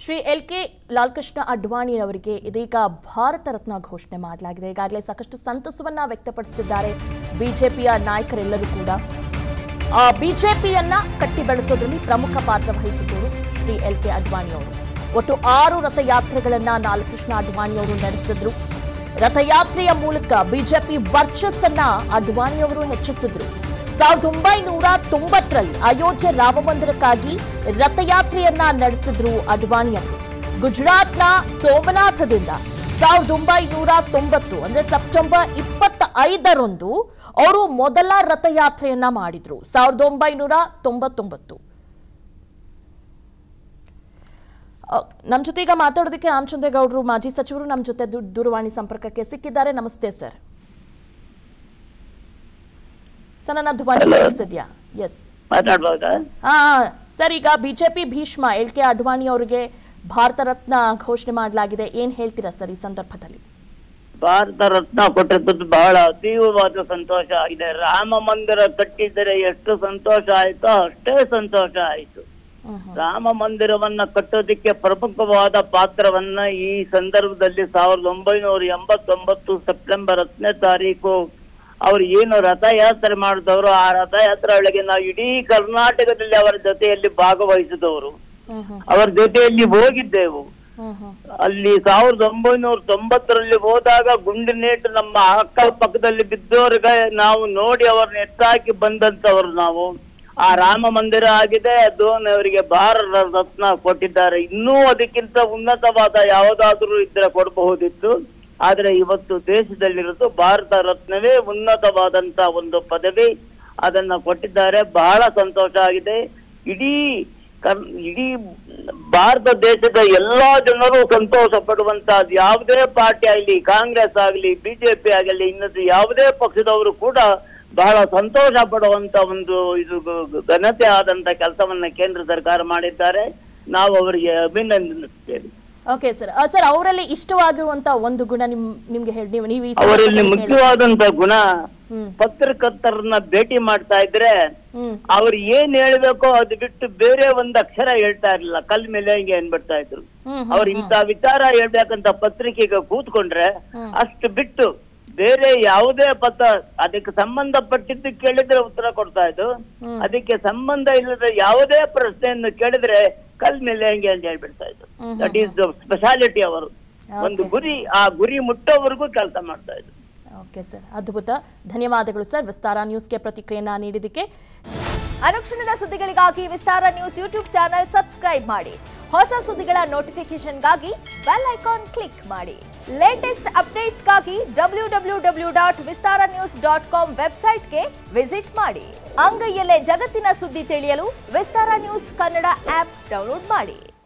Shri L K Lalkrishna ಅಡ್ವಾಣಿಯವರಿಗೆ ಇದೀಗ ಭಾರತ ರತ್ನ ಘೋಷಣೆ ಮಾಡಲಾಗಿದೆ ಈಗಾಗಲೇ ಸಾಕಷ್ಟು ಸಂತಸವನ್ನ ವ್ಯಕ್ತಪಡಿಸುತ್ತಿದ್ದಾರೆ ಬಿಜೆಪಿಯ ನಾಯಕರೆಲ್ಲರೂ ಕೂಡ ಆ, ಬಿಜೆಪಿಯನ್ನ ಕಟ್ಟಿ ಬೆಳೆಸೋದ್ರಲ್ಲಿ ಪ್ರಮುಖ ಪಾತ್ರ ವಹಿಸಿದ್ದವರು ಶ್ರೀ ಎಲ್ ಕೆ ಅಡ್ವಾಣಿ ಅವರು ಒಟ್ಟು ಆರು ರಥಯಾತ್ರೆಗಳನ್ನ ಲಾಲ್ಕೃಷ್ಣ ಅಡ್ವಾಣಿ ಅವರು ನಡೆಸಿದ್ರು ರಥಯಾತ್ರೆಯ ಮೂಲಕ ಬಿಜೆಪಿ ವರ್ಚಸ್ಸನ್ನ ಅಡ್ವಾಣಿ ಅವರು ಹೆಚ್ಚಿಸಿದ್ರು ಸಾವಿರದ ಒಂಬೈನೂರ ತೊಂಬತ್ತರಲ್ಲಿ ಅಯೋಧ್ಯೆ ರಾಮ ಮಂದಿರಕ್ಕಾಗಿ ರಥಯಾತ್ರೆಯನ್ನ ನಡೆಸಿದ್ರು ಅಡ್ವಾಣಿ ಅವರು ಗುಜರಾತ್ನ ಸೋಮನಾಥದಿಂದ ಸಾವಿರದ ಒಂಬೈನೂರ ತೊಂಬತ್ತು ಅಂದ್ರೆ ಸೆಪ್ಟೆಂಬರ್ ಇಪ್ಪತ್ತ ಐದರಂದು ಅವರು ಮೊದಲ ರಥಯಾತ್ರೆಯನ್ನ ಮಾಡಿದ್ರು ಸಾವಿರದ ಒಂಬೈನೂರ ತೊಂಬತ್ತೊಂಬತ್ತು ನಮ್ಮ ಜೊತೆ ಈಗ ಮಾತಾಡೋದಕ್ಕೆ ರಾಮಚಂದ್ರೇಗೌಡರು ಮಾಜಿ ಸಚಿವರು ನಮ್ಮ ಜೊತೆ ದೂ- ದೂರವಾಣಿ ಸಂಪರ್ಕಕ್ಕೆ ಸಿಕ್ಕಿದ್ದಾರೆ ನಮಸ್ತೆ ಸರ್ ಸರ್ ನನ್ನ ಧ್ವನಿ Hello. ಕೇಳಿಸ್ತಿದ್ಯಾ ಎಸ್ ಮಾತಾಡ್ಬೋದಾ ಹಾ ಸರ್ ಈಗ BJP Bhishma L K Advani ಅವರಿಗೆ ಭಾರತ ರತ್ನ ಘೋಷಣೆ ಮಾಡಲಾಗಿದೆ ಏನ್ ಹೇಳ್ತೀರಾ ಸರ್ ಈ ಸಂದರ್ಭದಲ್ಲಿ ಭಾರತ ರತ್ನ ಕೊಟ್ಟಿದ್ದು ಬಹಳ ಅತೀವವಾದ ಸಂತೋಷ ಆಗಿದೆ ರಾಮ ಮಂದಿರ ಕಟ್ಟಿದರೆ ಎಷ್ಟು ಸಂತೋಷ ಆಯ್ತೋ ಅಷ್ಟೇ ಸಂತೋಷ ಆಯ್ತು ಹ್ಮ್ ಹ್ಮ್. ರಾಮ ಮಂದಿರವನ್ನ ಕಟ್ಟೋದಿಕ್ಕೆ ಪ್ರಮುಖವಾದ ಪಾತ್ರವನ್ನ ಈ ಸಂದರ್ಭದಲ್ಲಿ ಸಾವಿರದ ಒಂಬೈನೂರ ಎಂಬತ್ತೊಂಬತ್ತು ಸೆಪ್ಟೆಂಬರ್ ಹತ್ತನೇ ತಾರೀಕು ಅವ್ರು ಏನು ರಥಯಾತ್ರೆ ಮಾಡಿದವರು ಆ ರಥಯಾತ್ರೆ ಒಳಗೆ ನಾವು ಇಡೀ ಕರ್ನಾಟಕದಲ್ಲಿ ಅವರ ಜೊತೆಯಲ್ಲಿ ಭಾಗವಹಿಸಿದವರು ಹ್ಮ್ ಹ್ಮ್ ಅವರ ಜೊತೆಯಲ್ಲಿ ಹೋಗಿದ್ದೆವು ಹ್ಮ್ ಹ್ಮ್ ಅಲ್ಲಿ ಸಾವಿರದ ಒಂಬೈನೂರ ತೊಂಬತ್ತರಲ್ಲಿ ಹೋದಾಗ ಗುಂಡಿನೇಟು ನಮ್ಮ ಅಕ್ಕ ಪಕ್ಕದಲ್ಲಿ ಬಿದ್ದವ್ರಿಗೆ ನಾವು ನೋಡಿ ಅವ್ರನ್ನ ಎತ್ತಾಕಿ ಬಂದಂತವ್ರು ನಾವು ಆ ರಾಮ ಮಂದಿರ ಆಗಿದೆ ಅದು ಅವರಿಗೆ ಭಾರತ ರತ್ನ ಕೊಟ್ಟಿದ್ದಾರೆ ಇನ್ನೂ ಅದಕ್ಕಿಂತ ಉನ್ನತವಾದ ಯಾವುದಾದ್ರೂ ಇದ್ರೆ ಕೊಡಬಹುದಿತ್ತು ಆದ್ರೆ ಇವತ್ತು ದೇಶದಲ್ಲಿರೋದು ಭಾರತ ರತ್ನವೇ ಉನ್ನತವಾದಂತ ಒಂದು ಪದವಿ ಅದನ್ನ ಕೊಟ್ಟಿದ್ದಾರೆ ಬಹಳ ಸಂತೋಷ ಆಗಿದೆ ಇಡೀ ಕರ್ ಇಡೀ ಭಾರತ ದೇಶದ ಎಲ್ಲಾ ಜನರು ಸಂತೋಷ ಪಡುವಂತಹದ್ದು ಯಾವುದೇ ಪಾರ್ಟಿ ಆಗಲಿ ಕಾಂಗ್ರೆಸ್ ಆಗಲಿ ಬಿಜೆಪಿ ಆಗಲಿ ಇನ್ನೊಂದು ಯಾವುದೇ ಪಕ್ಷದವರು ಕೂಡ ಬಹಳ ಸಂತೋಷ ಪಡುವಂತ ಒಂದು ಇದು ಗ- ಗ- ಘನತೆ ಆದಂತ ಕೆಲಸವನ್ನ ಕೇಂದ್ರ ಸರ್ಕಾರ ಮಾಡಿದ್ದಾರೆ ನಾವು ಅವರಿಗೆ ಅಭಿನಂದಿಸುತ್ತೇವೆ ಓಕೆ ಸರ್ ಸರ್ ಅವರಲ್ಲಿ ಇಷ್ಟವಾಗಿರುವಂತ ಒಂದು ಗುಣ ನಿಮ್ ನಿಮ್ಗೆ ಹೇಳಿ ನೀವು ನೀವು ಈ ಅವರಲ್ಲಿ ಸಂದರ್ಭದಲ್ಲಿ ಹೇಳಿ. ಮುಖ್ಯವಾದಂತ ಗುಣ ಹ್ಮ್ ಪತ್ರಕರ್ತರನ್ನ ಭೇಟಿ ಮಾಡ್ತಾ ಇದ್ರೆ ಹ್ಮ್ ಅವ್ರು ಏನ್ ಹೇಳ್ಬೇಕೋ ಅದು ಬಿಟ್ಟು ಬೇರೆ ಒಂದ್ ಅಕ್ಷರ ಹೇಳ್ತಾ ಇರ್ಲಿಲ್ಲ ಕಲ್ ಮೇಲೆ ಹಿಂಗೆ ಅನ್ಬಿಡ್ತಾ ಇದ್ರು ಹ್ಮ್ ಅವ್ರು ಇಂಥ ವಿಚಾರ ಹೇಳ್ಬೇಕಂತ ಪತ್ರಿಕೆಗೆ ಕೂತ್ಕೊಂಡ್ರೆ ಹ್ಮ್. ಅಷ್ಟು ಬಿಟ್ಟು ಬೇರೆ ಯಾವುದೇ ಪತ್ರ ಅದಕ್ಕೆ ಸಂಬಂಧಪಟ್ಟಿದ್ದು ಕೇಳಿದ್ರೆ ಉತ್ತರ ಕೊಡ್ತಾ ಇದ್ದು ಹ್ಮ್. ಅದಕ್ಕೆ ಸಂಬಂಧ ಇಲ್ಲದ ಯಾವುದೇ ಪ್ರಶ್ನೆಯನ್ನು ಕೇಳಿದ್ರೆ ಕಲ್ ಮೇಲೆ ಹೆಂಗೆ ಅಂತ ಹೇಳ್ಬಿಡ್ತಾ ಇದ್ರು ಹ್ಮ್, ದಟ್ ಈಸ್ ಸ್ಪೆಷಾಲಿಟಿ ಅವರು ಒಂದು Okay. ಗುರಿ ಆ ಗುರಿ ಮುಟ್ಟೋವರೆಗೂ ಕೆಲಸ ಮಾಡ್ತಾ ಇದ್ರು ಓಕೆ ಸರ್ ಅದ್ಭುತ ಧನ್ಯವಾದಗಳು ಸರ್ ವಿಸ್ತಾರ ನ್ಯೂಸ್ಗೆ ಪ್ರತಿಕ್ರಿಯೆಯನ್ನ ನೀಡಿದ್ದಕ್ಕೆ ಅನುಕ್ಷಣದ ಸುದ್ದಿಗಳಿಗಾಗಿ Vistara news YouTube channel subscribe ಮಾಡಿ ಹೊಸ ಸುದ್ದಿಗಳ ನೋಟಿಫಿಕೇಶನ್ಗಾಗಿ ಬೆಲ್ ಐಕಾನ್ ಕ್ಲಿಕ್ ಮಾಡಿ ಲೇಟೆಸ್ಟ್ ಅಪ್ಡೇಟ್ಸ್ಗಾಗಿ W W W dot Vistara news dot com ವೆಬ್ಸೈಟ್ಗೆ ವಿಸಿಟ್ ಮಾಡಿ ಅಂಗೈಯಲ್ಲೇ ಜಗತ್ತಿನ ಸುದ್ದಿ ತಿಳಿಯಲು Vistara news Kannada app download ಮಾಡಿ